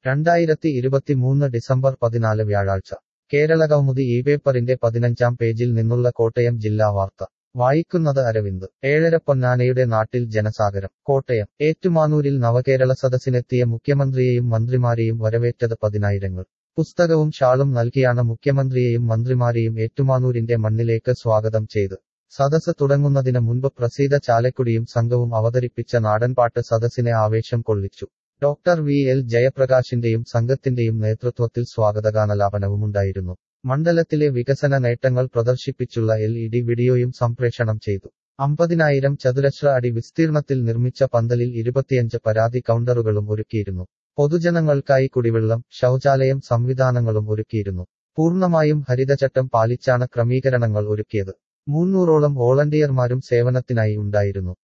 രണ്ടായിരത്തി ഇരുപത്തിമൂന്ന് ഡിസംബർ പതിനാല് വ്യാഴാഴ്ച കേരളകൗമുദി ഈ പേപ്പറിന്റെ പതിനഞ്ചാം പേജിൽ നിന്നുള്ള കോട്ടയം ജില്ലാ വാർത്ത വായിക്കുന്നത് അരവിന്ദ് ഏഴര പൊന്നാനയുടെ നാട്ടിൽ ജനസാഗരം കോട്ടയം ഏറ്റുമാനൂരിൽ നവകേരള സദസ്സിനെത്തിയ മുഖ്യമന്ത്രിയെയും മന്ത്രിമാരെയും വരവേറ്റത് പതിനായിരങ്ങൾ പുസ്തകവും ഷാളും നൽകിയാണ് മുഖ്യമന്ത്രിയെയും മന്ത്രിമാരെയും ഏറ്റുമാനൂരിന്റെ മണ്ണിലേക്ക് സ്വാഗതം ചെയ്ത് സദസ് തുടങ്ങുന്നതിന് മുൻപ് പ്രസീത ചാലക്കുടിയും സംഘവും അവതരിപ്പിച്ച നാടൻപാട്ട് സദസ്സിനെ ആവേശം കൊള്ളിച്ചു ഡോക്ടർ വി എൽ ജയപ്രകാശിന്റെയും സംഘത്തിന്റെയും നേതൃത്വത്തിൽ സ്വാഗതഗാനലാപനവുമുണ്ടായിരുന്നു മണ്ഡലത്തിലെ വികസന നേട്ടങ്ങൾ പ്രദർശിപ്പിച്ചുള്ള എൽ ഇ ഡി വീഡിയോയും സംപ്രേഷണം ചെയ്തു അമ്പതിനായിരം ചതുരശ്ര അടി വിസ്തീർണത്തിൽ നിർമ്മിച്ച പന്തലിൽ ഇരുപത്തിയഞ്ച് പരാതി കൗണ്ടറുകളും ഒരുക്കിയിരുന്നു പൊതുജനങ്ങൾക്കായി കുടിവെള്ളം ശൗചാലയം സംവിധാനങ്ങളും ഒരുക്കിയിരുന്നു പൂർണ്ണമായും ഹരിതചട്ടം പാലിച്ചാണ് ക്രമീകരണങ്ങൾ ഒരുക്കിയത് മൂന്നൂറോളം വോളണ്ടിയർമാരും സേവനത്തിനായി ഉണ്ടായിരുന്നു